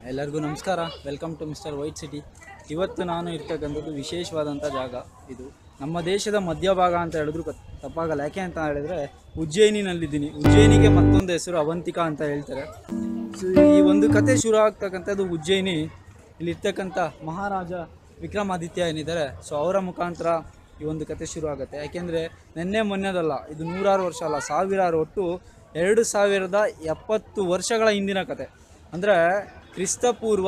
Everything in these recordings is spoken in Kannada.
ಎಲ್ಲರಿಗೂ ನಮಸ್ಕಾರ welcome to mister white city ಇವತ್ತು ನಾನು ಇರ್ತಕ್ಕಂಥದ್ದು ವಿಶೇಷವಾದಂಥ ಜಾಗ ಇದು ನಮ್ಮ ದೇಶದ ಮಧ್ಯಭಾಗ ಅಂತ ಹೇಳಿದ್ರು ಕ- ತಪ್ಪಾಗಲ್ಲ ಯಾಕೆ ಅಂತ ಹೇಳಿದ್ರೆ ಉಜ್ಜಯಿನಿನಲ್ಲಿದ್ದೀನಿ ಉಜ್ಜಯಿನಿಗೆ ಮತ್ತೊಂದು ಹೆಸರು ಅವಂತಿಕಾ ಅಂತ ಹೇಳ್ತಾರೆ ಸೊ ಈ ಒಂದು ಕತೆ ಶುರು ಆಗ್ತಕ್ಕಂಥದ್ದು ಉಜ್ಜಯಿನಿ ಇಲ್ಲಿರ್ತಕ್ಕಂಥ ಮಹಾರಾಜ ವಿಕ್ರಮಾದಿತ್ಯ ಏನಿದ್ದಾರೆ ಸೊ ಅವರ ಮುಖಾಂತರ ಈ ಒಂದು ಕತೆ ಶುರು ಆಗುತ್ತೆ ಯಾಕೆಂದರೆ ನಿನ್ನೆ ಮೊನ್ನೆದಲ್ಲ ಇದು ನೂರಾರು ವರ್ಷ ಅಲ್ಲ ಸಾವಿರಾರು ಒಟ್ಟು ಎರಡು ಸಾವಿರದ ಎಪ್ಪತ್ತು ವರ್ಷಗಳ ಹಿಂದಿನ ಕತೆ ಅಂದರೆ ಕ್ರಿಸ್ತಪೂರ್ವ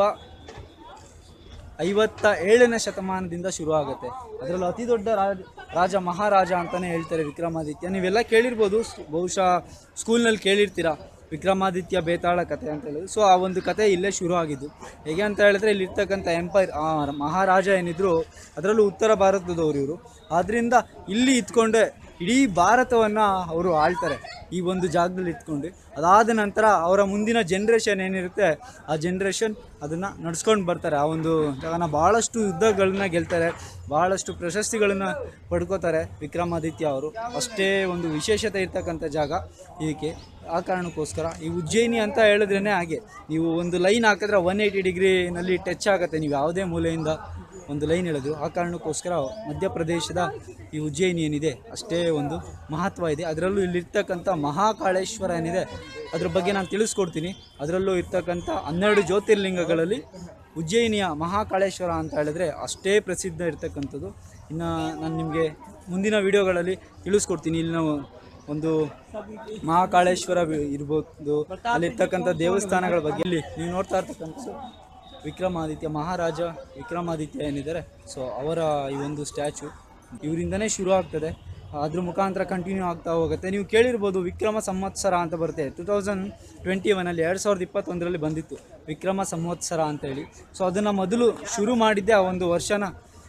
ಐವತ್ತ ಏಳನೇ ಶತಮಾನದಿಂದ ಶುರು ಆಗುತ್ತೆ ಅದರಲ್ಲೂ ಅತಿ ದೊಡ್ಡ ರಾಜ ರಾಜ ಮಹಾರಾಜ ಅಂತಲೇ ಹೇಳ್ತಾರೆ ವಿಕ್ರಮಾದಿತ್ಯ ನೀವೆಲ್ಲ ಕೇಳಿರ್ಬೋದು ಸ್- ಬಹುಶಃ ಸ್ಕೂಲ್ನಲ್ಲಿ ಕೇಳಿರ್ತೀರ ವಿಕ್ರಮಾದಿತ್ಯ ಬೇತಾಳ ಕತೆ ಅಂತ ಹೇಳಿ ಸೊ ಆ ಒಂದು ಕತೆ ಇಲ್ಲೇ ಶುರು ಆಗಿದ್ದು ಹೇಗೆ ಅಂತ ಹೇಳಿದ್ರೆ ಇಲ್ಲಿರ್ತಕ್ಕಂಥ ಎಂಪೈರ್ ಆ ಮಹಾರಾಜ ಏನಿದ್ರು ಅದರಲ್ಲೂ ಉತ್ತರ ಭಾರತದವರು ಇವರು ಆದ್ದರಿಂದ ಇಲ್ಲಿ ಇತ್ಕೊಂಡೆ ಇಡೀ ಭಾರತವನ್ನು ಅವರು ಆಳ್ತಾರೆ ಈ ಒಂದು ಜಾಗದಲ್ಲಿ ಇಟ್ಕೊಂಡು ಅದಾದ ನಂತರ ಅವರ ಮುಂದಿನ ಜನ್ರೇಷನ್ ಏನಿರುತ್ತೆ ಆ ಜನ್ರೇಷನ್ ಅದನ್ನು ನಡ್ಸ್ಕೊಂಡು ಬರ್ತಾರೆ ಆ ಒಂದು ಜಾಗನ ಭಾಳಷ್ಟು ಯುದ್ಧಗಳನ್ನ ಗೆಲ್ತಾರೆ ಭಾಳಷ್ಟು ಪ್ರಶಸ್ತಿಗಳನ್ನು ಪಡ್ಕೋತಾರೆ ವಿಕ್ರಮಾದಿತ್ಯ ಅವರು ಅಷ್ಟೇ ಒಂದು ವಿಶೇಷತೆ ಇರ್ತಕ್ಕಂಥ ಜಾಗ ಇದಕ್ಕೆ ಆ ಕಾರಣಕ್ಕೋಸ್ಕರ ಈ ಉಜ್ಜಯಿನಿ ಅಂತ ಹೇಳಿದ್ರೇ ಹಾಗೆ ನೀವು ಒಂದು ಲೈನ್ ಹಾಕಿದ್ರೆ ಒನ್ ಏಯ್ಟಿ ಡಿಗ್ರಿನಲ್ಲಿ ಟಚ್ ಆಗುತ್ತೆ ನೀವು ಯಾವುದೇ ಮೂಲೆಯಿಂದ ಒಂದು ಲೈನ್ ಹೇಳಿದ್ರು ಆ ಕಾರಣಕ್ಕೋಸ್ಕರ ಮಧ್ಯಪ್ರದೇಶದ ಈ ಉಜ್ಜಯಿನಿ ಏನಿದೆ ಅಷ್ಟೇ ಒಂದು ಮಹತ್ವ ಇದೆ ಅದರಲ್ಲೂ ಇಲ್ಲಿರ್ತಕ್ಕಂಥ ಮಹಾಕಾಳೇಶ್ವರ ಏನಿದೆ ಅದ್ರ ಬಗ್ಗೆ ನಾನು ತಿಳಿಸ್ಕೊಡ್ತೀನಿ ಅದರಲ್ಲೂ ಇರ್ತಕ್ಕಂಥ ಹನ್ನೆರಡು ಜ್ಯೋತಿರ್ಲಿಂಗಗಳಲ್ಲಿ ಉಜ್ಜಯಿನಿಯ ಮಹಾಕಾಳೇಶ್ವರ ಅಂತ ಹೇಳಿದ್ರೆ ಅಷ್ಟೇ ಪ್ರಸಿದ್ಧ ಇರ್ತಕ್ಕಂಥದ್ದು ಇನ್ನು ನಾನು ನಿಮಗೆ ಮುಂದಿನ ವಿಡಿಯೋಗಳಲ್ಲಿ ತಿಳಿಸ್ಕೊಡ್ತೀನಿ ಇಲ್ಲಿ ನಾವು ಒಂದು ಮಹಾಕಾಳೇಶ್ವರ ವಿ- ಇರ್ಬೋದು ಅಲ್ಲಿರ್ತಕ್ಕಂಥ ದೇವಸ್ಥಾನಗಳ ಬಗ್ಗೆ ಇಲ್ಲಿ ನೀವು ನೋಡ್ತಾ ಇರ್ತಕ್ಕಂಥದ್ದು ವಿಕ್ರಮಾದಿತ್ಯ ಮಹಾರಾಜ ವಿಕ್ರಮಾದಿತ್ಯ ಏನಿದ್ದಾರೆ ಸೊ ಅವರ ಈ ಒಂದು ಸ್ಟ್ಯಾಚು ಇವರಿಂದನೇ ಶುರು ಆಗ್ತದೆ ಅದ್ರ ಮುಖಾಂತರ ಕಂಟಿನ್ಯೂ ಆಗ್ತಾ ಹೋಗುತ್ತೆ ನೀವು ಕೇಳಿರ್ಬೋದು ವಿಕ್ರಮ ಸಂವತ್ಸರ ಅಂತ ಬರುತ್ತೆ ಟು ತೌಸಂಡ್ ಟ್ವೆಂಟಿ ಒನಲ್ಲಿ ಎರಡು ಸಾವಿರದ ಇಪ್ಪತ್ತೊಂದರಲ್ಲಿ ಬಂದಿತ್ತು ವಿಕ್ರಮ ಸಂವತ್ಸರ ಅಂತೇಳಿ ಸೊ ಅದನ್ನು ಮೊದಲು ಶುರು ಮಾಡಿದ್ದೆ ಆ ಒಂದು ವರ್ಷನ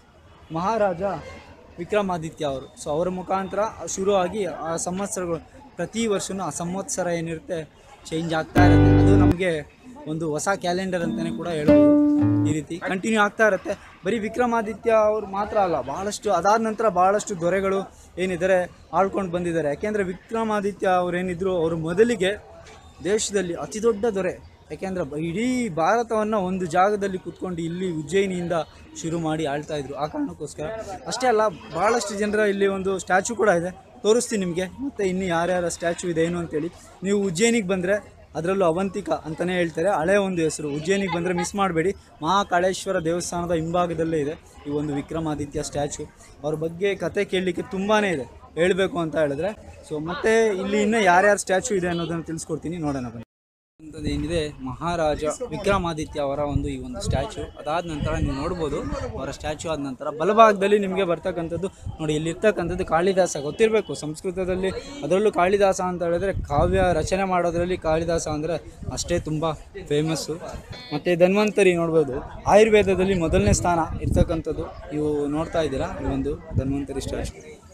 ಮಹಾರಾಜ ವಿಕ್ರಮಾದಿತ್ಯ ಅವರು ಸೊ ಅವರ ಮುಖಾಂತರ ಶುರು ಆಗಿ ಆ ಸಂವತ್ಸರಗಳು ಪ್ರತಿ ವರ್ಷವೂ ಆ ಸಂವತ್ಸರ ಏನಿರುತ್ತೆ ಚೇಂಜ್ ಆಗ್ತಾ ಇರುತ್ತೆ ಅದು ನಮಗೆ ಒಂದು ಹೊಸ ಕ್ಯಾಲೆಂಡರ್ ಅಂತಲೇ ಕೂಡ ಹೇಳ್ಬೋದು ಈ ರೀತಿ ಕಂಟಿನ್ಯೂ ಆಗ್ತಾ ಇರುತ್ತೆ ಬರೀ ವಿಕ್ರಮಾದಿತ್ಯ ಅವರು ಮಾತ್ರ ಅಲ್ಲ ಭಾಳಷ್ಟು ಅದಾದ ನಂತರ ಭಾಳಷ್ಟು ದೊರೆಗಳು ಏನಿದ್ದಾರೆ ಆಳ್ಕೊಂಡು ಬಂದಿದ್ದಾರೆ ಯಾಕೆಂದರೆ ವಿಕ್ರಮಾದಿತ್ಯ ಅವರೇನಿದ್ರು ಅವರು ಮೊದಲಿಗೆ ದೇಶದಲ್ಲಿ ಅತಿ ದೊಡ್ಡ ದೊರೆ ಯಾಕೆಂದರೆ ಬ- ಇಡೀ ಭಾರತವನ್ನು ಒಂದು ಜಾಗದಲ್ಲಿ ಕೂತ್ಕೊಂಡು ಇಲ್ಲಿ ಉಜ್ಜಯಿನಿಯಿಂದ ಶುರು ಮಾಡಿ ಆಳ್ತಾ ಇದ್ರು ಆ ಕಾರಣಕ್ಕೋಸ್ಕರ ಅಷ್ಟೇ ಅಲ್ಲ ಭಾಳಷ್ಟು ಜನರ ಇಲ್ಲಿ ಒಂದು ಸ್ಟ್ಯಾಚು ಕೂಡ ಇದೆ ತೋರಿಸ್ತೀನಿ ನಿಮಗೆ ಮತ್ತು ಇನ್ನು ಯಾರ್ಯಾರ ಸ್ಟ್ಯಾಚು ಇದೆ ಏನು ಅಂತೇಳಿ ನೀವು ಉಜ್ಜಯಿನಿಗೆ ಬಂದರೆ ಅದರಲ್ಲೂ ಅವಂತಿಕ ಅಂತಲೇ ಹೇಳ್ತಾರೆ ಹಳೆ ಒಂದು ಹೆಸರು ಉಜ್ಜಯಿನಿಗೆ ಬಂದರೆ ಮಿಸ್ ಮಾಡಬೇಡಿ ಮಹಾಕಾಳೇಶ್ವರ ದೇವಸ್ಥಾನದ ಹಿಂಭಾಗದಲ್ಲೇ ಇದೆ ಈ ಒಂದು ವಿಕ್ರಮಾದಿತ್ಯ ಸ್ಟ್ಯಾಚು ಅವ್ರ ಬಗ್ಗೆ ಕತೆ ಕೇಳಲಿಕ್ಕೆ ತುಂಬಾ ಇದೆ ಹೇಳಬೇಕು ಅಂತ ಹೇಳಿದ್ರೆ ಸೊ ಮತ್ತೆ ಇಲ್ಲಿ ಇನ್ನೂ ಯಾರ್ಯಾರ ಸ್ಟ್ಯಾಚು ಇದೆ ಅನ್ನೋದನ್ನು ತಿಳಿಸ್ಕೊಡ್ತೀನಿ ನೋಡೋಣ ಬನ್ನಿ ಅಂಥದ್ದು ಏನಿದೆ ಮಹಾರಾಜ ವಿಕ್ರಮಾದಿತ್ಯ ಅವರ ಒಂದು ಈ ಒಂದು ಸ್ಟ್ಯಾಚು ಅದಾದ ನಂತರ ನೀವು ನೋಡ್ಬೋದು ಅವರ ಸ್ಟ್ಯಾಚು ಆದ ನಂತರ ಬಲಭಾಗದಲ್ಲಿ ನಿಮಗೆ ಬರ್ತಕ್ಕಂಥದ್ದು ನೋಡಿ ಇಲ್ಲಿರ್ತಕ್ಕಂಥದ್ದು ಕಾಳಿದಾಸ ಗೊತ್ತಿರಬೇಕು ಸಂಸ್ಕೃತದಲ್ಲಿ ಅದರಲ್ಲೂ ಕಾಳಿದಾಸ ಅಂತ ಹೇಳಿದ್ರೆ ಕಾವ್ಯ ರಚನೆ ಮಾಡೋದ್ರಲ್ಲಿ ಕಾಳಿದಾಸ ಅಂದರೆ ಅಷ್ಟೇ ತುಂಬ ಫೇಮಸ್ಸು ಮತ್ತು ಧನ್ವಂತರಿ ನೋಡ್ಬೋದು ಆಯುರ್ವೇದದಲ್ಲಿ ಮೊದಲನೇ ಸ್ಥಾನ ಇರ್ತಕ್ಕಂಥದ್ದು ನೀವು ನೋಡ್ತಾ ಇದ್ದೀರಾ ಈ ಒಂದು ಧನ್ವಂತರಿ ಸ್ಟ್ಯಾಚು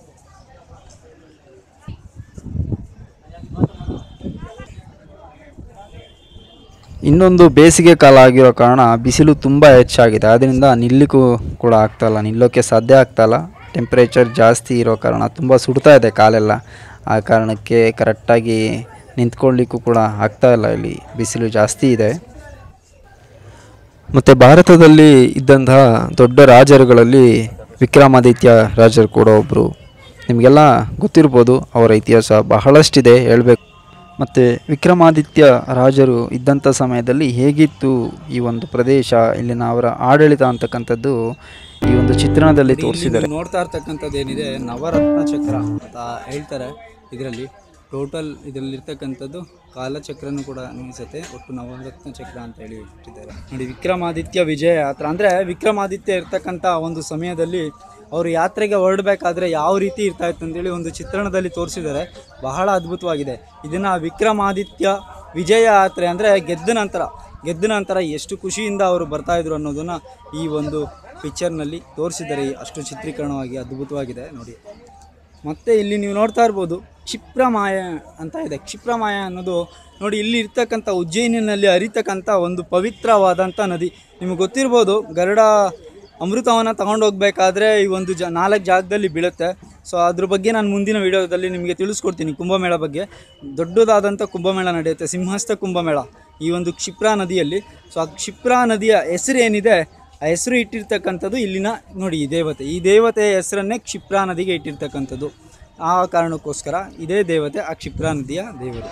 ಇನ್ನೊಂದು ಬೇಸಿಗೆ ಕಾಲ ಆಗಿರೋ ಕಾರಣ ಬಿಸಿಲು ತುಂಬ ಹೆಚ್ಚಾಗಿದೆ ಆದ್ದರಿಂದ ನಿಲ್ಲಿಕ್ಕೂ ಕೂಡ ಆಗ್ತಾಯಿಲ್ಲ ನಿಲ್ಲೋಕ್ಕೆ ಸಾಧ್ಯ ಆಗ್ತಾಯಿಲ್ಲ ಟೆಂಪ್ರೇಚರ್ ಜಾಸ್ತಿ ಇರೋ ಕಾರಣ ತುಂಬ ಸುಡ್ತಾ ಇದೆ ಕಾಲೆಲ್ಲ ಆ ಕಾರಣಕ್ಕೆ ಕರೆಕ್ಟಾಗಿ ನಿಂತ್ಕೊಳ್ಳಿಕ್ಕೂ ಕೂಡ ಆಗ್ತಾ ಇಲ್ಲ ಇಲ್ಲಿ ಬಿಸಿಲು ಜಾಸ್ತಿ ಇದೆ ಮತ್ತು ಭಾರತದಲ್ಲಿ ಇದ್ದಂತಹ ದೊಡ್ಡ ರಾಜರುಗಳಲ್ಲಿ ವಿಕ್ರಮಾದಿತ್ಯ ರಾಜರು ಕೂಡ ಒಬ್ಬರು ನಿಮಗೆಲ್ಲ ಗೊತ್ತಿರ್ಬೋದು ಅವರ ಇತಿಹಾಸ ಬಹಳಷ್ಟಿದೆ ಹೇಳಬೇಕು ಮತ್ತು ವಿಕ್ರಮಾದಿತ್ಯ ರಾಜರು ಇದ್ದಂಥ ಸಮಯದಲ್ಲಿ ಹೇಗಿತ್ತು ಈ ಒಂದು ಪ್ರದೇಶ ಇಲ್ಲಿನ ಅವರ ಆಡಳಿತ ಅಂತಕ್ಕಂಥದ್ದು ಈ ಒಂದು ಚಿತ್ರಣದಲ್ಲಿ ಇಲ್ಲಿ ತೋರಿಸಿದ್ದಾರೆ ನೀವು ನೋಡ್ತಾ ಇರ್ತಕ್ಕಂಥದ್ದು ಏನಿದೆ ನವರತ್ನ ಚಕ್ರ ಅಂತ ಹೇಳ್ತಾರೆ ಇದರಲ್ಲಿ ಟೋಟಲ್ ಇದರಲ್ಲಿರ್ತಕ್ಕಂಥದ್ದು ಕಾಲಚಕ್ರನೂ ಕೂಡ ಅನ್ಸುತ್ತೆ ಒಟ್ಟು ನವರತ್ನ ಚಕ್ರ ಅಂತ ಹೇಳಿ ಇಟ್ಟಿದ್ದಾರೆ ನೋಡಿ ವಿಕ್ರಮಾದಿತ್ಯ ವಿಜಯ ಯಾತ್ರ ಅಂದರೆ ವಿಕ್ರಮಾದಿತ್ಯ ಇರ್ತಕ್ಕಂಥ ಒಂದು ಸಮಯದಲ್ಲಿ ಅವರು ಯಾತ್ರೆಗೆ ಹೊರಡಬೇಕಾದ್ರೆ ಯಾವ ರೀತಿ ಇರ್ತಾ ಇತ್ತು ಅಂತೇಳಿ ಒಂದು ಚಿತ್ರಣದಲ್ಲಿ ತೋರಿಸಿದ್ದಾರೆ ಬಹಳ ಅದ್ಭುತವಾಗಿದೆ ಇದನ್ನು ವಿಕ್ರಮಾದಿತ್ಯ ವಿಜಯ ಯಾತ್ರೆ ಅಂದರೆ ಗೆದ್ದ ನಂತರ ಗೆದ್ದ ನಂತರ ಎಷ್ಟು ಖುಷಿಯಿಂದ ಅವರು ಬರ್ತಾ ಇದ್ರು ಅನ್ನೋದನ್ನು ಈ ಒಂದು ಪಿಕ್ಚರ್ನಲ್ಲಿ ತೋರಿಸಿದ್ದಾರೆ ಈ ಅಷ್ಟು ಚಿತ್ರೀಕರಣವಾಗಿ ಅದ್ಭುತವಾಗಿದೆ ನೋಡಿ ಮತ್ತು ಇಲ್ಲಿ ನೀವು ನೋಡ್ತಾ ಇರ್ಬೋದು ಕ್ಷಿಪ್ರಮಾಯ ಅಂತ ಇದೆ ಕ್ಷಿಪ್ರಮಾಯ ಅನ್ನೋದು ನೋಡಿ ಇಲ್ಲಿ ಇರ್ತಕ್ಕಂಥ ಉಜ್ಜಯಿನಿನಲ್ಲಿ ಹರಿತಕ್ಕಂಥ ಒಂದು ಪವಿತ್ರವಾದಂಥ ನದಿ ನಿಮಗೆ ಗೊತ್ತಿರ್ಬೋದು ಗರುಡ ಅಮೃತವನ್ನು ತಗೊಂಡು ಹೋಗ್ಬೇಕಾದ್ರೆ ಈ ಒಂದು ಜ ನಾಲ್ಕು ಜಾಗದಲ್ಲಿ ಬೀಳುತ್ತೆ ಸೊ ಅದ್ರ ಬಗ್ಗೆ ನಾನು ಮುಂದಿನ ವಿಡಿಯೋದಲ್ಲಿ ನಿಮಗೆ ತಿಳಿಸ್ಕೊಡ್ತೀನಿ ಕುಂಭಮೇಳ ಬಗ್ಗೆ ದೊಡ್ಡದಾದಂಥ ಕುಂಭಮೇಳ ನಡೆಯುತ್ತೆ ಸಿಂಹಸ್ಥ ಕುಂಭಮೇಳ ಈ ಒಂದು ಕ್ಷಿಪ್ರಾ ನದಿಯಲ್ಲಿ ಸೊ ಆ ಕ್ಷಿಪ್ರಾ ನದಿಯ ಹೆಸರು ಏನಿದೆ ಆ ಹೆಸರು ಇಟ್ಟಿರ್ತಕ್ಕಂಥದ್ದು ಇಲ್ಲಿನ ನೋಡಿ ಈ ದೇವತೆ ಈ ದೇವತೆಯ ಹೆಸರನ್ನೇ ಕ್ಷಿಪ್ರಾ ನದಿಗೆ ಇಟ್ಟಿರ್ತಕ್ಕಂಥದ್ದು ಆ ಕಾರಣಕ್ಕೋಸ್ಕರ ಇದೇ ದೇವತೆ ಆ ಕ್ಷಿಪ್ರಾ ನದಿಯ ದೇವರು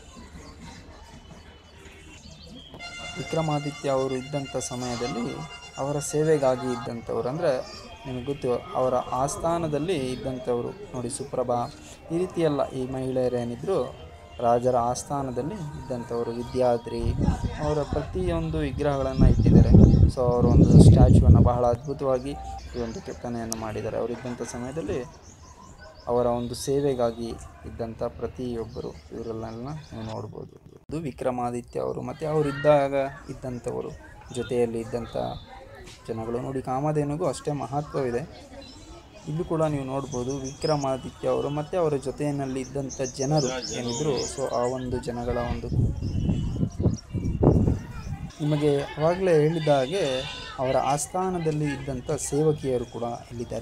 ವಿಕ್ರಮಾದಿತ್ಯ ಅವರು ಇದ್ದಂಥ ಸಮಯದಲ್ಲಿ ಅವರ ಸೇವೆಗಾಗಿ ಇದ್ದಂಥವ್ರು ಅಂದರೆ ನಿಮಗೆ ಗೊತ್ತು ಅವರ ಆಸ್ಥಾನದಲ್ಲಿ ಇದ್ದಂಥವರು ನೋಡಿ ಸುಪ್ರಭಾ ಈ ರೀತಿ ಎಲ್ಲ ಈ ಮಹಿಳೆಯರೇನಿದ್ರು ರಾಜರ ಆಸ್ಥಾನದಲ್ಲಿ ಇದ್ದಂಥವರು ವಿದ್ಯಾದ್ರಿ ಅವರ ಪ್ರತಿಯೊಂದು ವಿಗ್ರಹಗಳನ್ನು ಇಟ್ಟಿದ್ದಾರೆ ಸೊ ಅವರ ಒಂದು ಸ್ಟ್ಯಾಚ್ಯೂವನ್ನು ಬಹಳ ಅದ್ಭುತವಾಗಿ ಈ ಒಂದು ಕೆತ್ತನೆಯನ್ನು ಮಾಡಿದ್ದಾರೆ ಅವರಿದ್ದಂಥ ಸಮಯದಲ್ಲಿ ಅವರ ಒಂದು ಸೇವೆಗಾಗಿ ಇದ್ದಂಥ ಪ್ರತಿಯೊಬ್ಬರು ಇವರನ್ನೆಲ್ಲ ನೀವು ನೋಡ್ಬೋದು ಇದು ವಿಕ್ರಮಾದಿತ್ಯ ಅವರು ಮತ್ತು ಅವರಿದ್ದಾಗ ಇದ್ದಂಥವರು ಜೊತೆಯಲ್ಲಿ ಇದ್ದಂಥ ಜನಗಳು ನೋಡಿ ಕಾಮಧೇನುಗೂ ಅಷ್ಟೇ ಮಹತ್ವವಿದೆ ಇಲ್ಲೂ ಕೂಡ ನೀವು ನೋಡ್ಬೋದು ವಿಕ್ರಮಾದಿತ್ಯ ಅವರು ಮತ್ತು ಅವರ ಜೊತೆಯಲ್ಲಿ ಇದ್ದಂಥ ಜನರು ಏನಿದ್ರು ಸೊ ಆ ಒಂದು ಜನಗಳ ಒಂದು ನಿಮಗೆ ಅವಾಗಲೇ ಹೇಳಿದ ಹಾಗೆ ಅವರ ಆಸ್ಥಾನದಲ್ಲಿ ಇದ್ದಂಥ ಸೇವಕಿಯರು ಕೂಡ ಇಲ್ಲಿದ್ದಾರೆ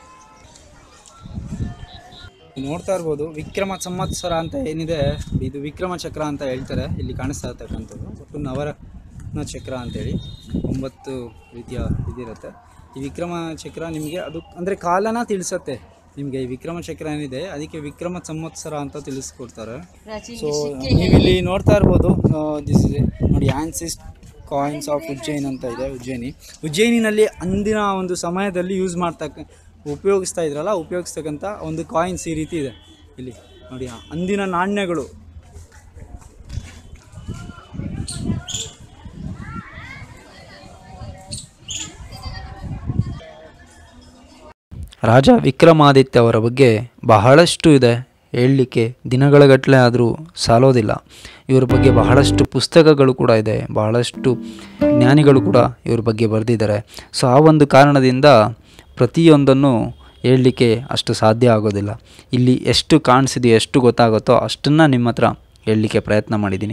ನೀವು ನೋಡ್ತಾ ಇರ್ಬೋದು ವಿಕ್ರಮ ಸಂವತ್ಸರ ಅಂತ ಏನಿದೆ ಇದು ವಿಕ್ರಮ ಚಕ್ರ ಅಂತ ಹೇಳ್ತಾರೆ ಇಲ್ಲಿ ಕಾಣಿಸ್ತಾ ಇರ್ತಕ್ಕಂಥದ್ದು ಒಟ್ಟು ನವರತ್ನ ಚಕ್ರ ಅಂತೇಳಿ ಒಂಬತ್ತು ರೀತಿಯ ಇದಿರುತ್ತೆ ಈ ವಿಕ್ರಮ ಚಕ್ರ ನಿಮಗೆ ಅದು ಅಂದರೆ ಕಾಲನ ತಿಳಿಸತ್ತೆ ನಿಮಗೆ ಈ ವಿಕ್ರಮ ಚಕ್ರ ಏನಿದೆ ಅದಕ್ಕೆ ವಿಕ್ರಮ ಸಂವತ್ಸರ ಅಂತ ತಿಳಿಸ್ಕೊಡ್ತಾರೆ ಸೊ ನೀವಿಲ್ಲಿ ನೋಡ್ತಾ ಇರ್ಬೋದು ದಿಸ್ ನೋಡಿ ಆನ್ಸಿಸ್ ಕಾಯಿನ್ಸ್ ಆಫ್ ಉಜ್ಜೈನ್ ಅಂತ ಇದೆ ಉಜ್ಜಯಿನಿ ಉಜ್ಜಯಿನಿನಲ್ಲಿ ಅಂದಿನ ಒಂದು ಸಮಯದಲ್ಲಿ ಯೂಸ್ ಮಾಡ್ತಕ್ಕ ಉಪಯೋಗಿಸ್ತಾ ಇದ್ರಲ್ಲ ಉಪಯೋಗಿಸ್ತಕ್ಕಂಥ ಒಂದು ಕಾಯಿನ್ಸ್ ಈ ರೀತಿ ಇದೆ ಇಲ್ಲಿ ನೋಡಿ ಆ ಅಂದಿನ ನಾಣ್ಯಗಳು ರಾಜ ವಿಕ್ರಮಾದಿತ್ಯ ಅವರ ಬಗ್ಗೆ ಬಹಳಷ್ಟು ಇದೆ ಹೇಳಲಿಕ್ಕೆ ದಿನಗಳ ಗಟ್ಟಲೆ ಆದರೂ ಸಾಲೋದಿಲ್ಲ ಇವರ ಬಗ್ಗೆ ಬಹಳಷ್ಟು ಪುಸ್ತಕಗಳು ಕೂಡ ಇದೆ ಬಹಳಷ್ಟು ಜ್ಞಾನಿಗಳು ಕೂಡ ಇವ್ರ ಬಗ್ಗೆ ಬರೆದಿದ್ದಾರೆ ಸೊ ಆ ಒಂದು ಕಾರಣದಿಂದ ಪ್ರತಿಯೊಂದನ್ನು ಹೇಳಲಿಕ್ಕೆ ಅಷ್ಟು ಸಾಧ್ಯ ಆಗೋದಿಲ್ಲ ಇಲ್ಲಿ ಎಷ್ಟು ಕಾಣಿಸಿದೆಯೋ ಎಷ್ಟು ಗೊತ್ತಾಗುತ್ತೋ ಅಷ್ಟನ್ನು ನಿಮ್ಮ ಹತ್ರ ಹೇಳಲಿಕ್ಕೆ ಪ್ರಯತ್ನ ಮಾಡಿದ್ದೀನಿ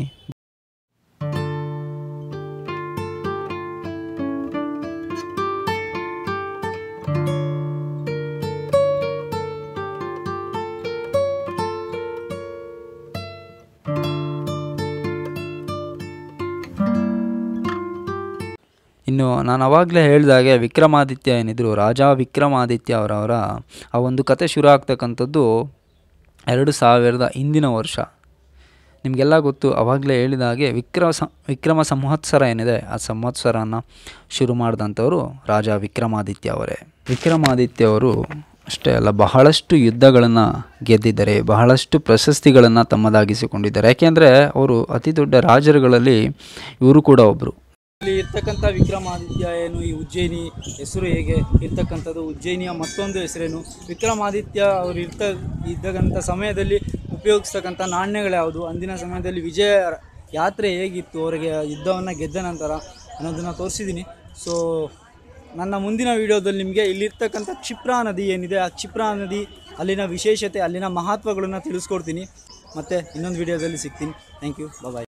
ಇನ್ನು ನಾನು ಅವಾಗಲೇ ಹೇಳಿದಾಗೆ ವಿಕ್ರಮಾದಿತ್ಯ ಏನಿದ್ರು ರಾಜ ವಿಕ್ರಮಾದಿತ್ಯ ಅವರವರ ಆ ಒಂದು ಕತೆ ಶುರು ಆಗ್ತಕ್ಕಂಥದ್ದು ಎರಡು ಸಾವಿರದ ಹಿಂದಿನ ವರ್ಷ ನಿಮಗೆಲ್ಲ ಗೊತ್ತು ಅವಾಗಲೇ ಹೇಳಿದ ಹಾಗೆ ವಿಕ್ರಮ ಸ ವಿಕ್ರಮ ಸಂವತ್ಸರ ಏನಿದೆ ಆ ಸಂವತ್ಸರನ ಶುರು ಮಾಡಿದಂಥವರು ರಾಜ ವಿಕ್ರಮಾದಿತ್ಯ ಅವರೇ ವಿಕ್ರಮಾದಿತ್ಯ ಅವರು ಅಷ್ಟೇ ಅಲ್ಲ ಬಹಳಷ್ಟು ಯುದ್ಧಗಳನ್ನು ಗೆದ್ದಿದ್ದಾರೆ ಬಹಳಷ್ಟು ಪ್ರಶಸ್ತಿಗಳನ್ನು ತಮ್ಮದಾಗಿಸಿಕೊಂಡಿದ್ದಾರೆ ಯಾಕೆಂದರೆ ಅವರು ಅತಿ ದೊಡ್ಡ ರಾಜರುಗಳಲ್ಲಿ ಇವರು ಕೂಡ ಒಬ್ಬರು ಇಲ್ಲಿ ಇರ್ತಕ್ಕಂಥ ವಿಕ್ರಮಾದಿತ್ಯ ಏನು ಈ ಉಜ್ಜಯಿನಿ ಹೆಸರು ಹೇಗೆ ಇರ್ತಕ್ಕಂಥದ್ದು ಉಜ್ಜಯಿನಿಯ ಮತ್ತೊಂದು ಹೆಸರೇನು ವಿಕ್ರಮಾದಿತ್ಯ ಅವರು ಇರ್ತ ಇದ್ದಕ್ಕಂಥ ಸಮಯದಲ್ಲಿ ಉಪಯೋಗಿಸ್ತಕ್ಕಂಥ ನಾಣ್ಯಗಳು ಯಾವುದು ಅಂದಿನ ಸಮಯದಲ್ಲಿ ವಿಜಯ ಯಾತ್ರೆ ಹೇಗಿತ್ತು ಅವರಿಗೆ ಯುದ್ಧವನ್ನು ಗೆದ್ದ ನಂತರ ಅನ್ನೋದನ್ನು ತೋರಿಸಿದ್ದೀನಿ ಸೊ ನನ್ನ ಮುಂದಿನ ವಿಡಿಯೋದಲ್ಲಿ ನಿಮಗೆ ಇಲ್ಲಿರ್ತಕ್ಕಂಥ ಕ್ಷಿಪ್ರಾ ನದಿ ಏನಿದೆ ಆ ಕ್ಷಿಪ್ರಾ ನದಿ ಅಲ್ಲಿನ ವಿಶೇಷತೆ ಅಲ್ಲಿನ ಮಹತ್ವಗಳನ್ನು ತಿಳಿಸ್ಕೊಡ್ತೀನಿ ಮತ್ತು ಇನ್ನೊಂದು ವಿಡಿಯೋದಲ್ಲಿ ಸಿಗ್ತೀನಿ ಥ್ಯಾಂಕ್ ಯು ಬಾಯ್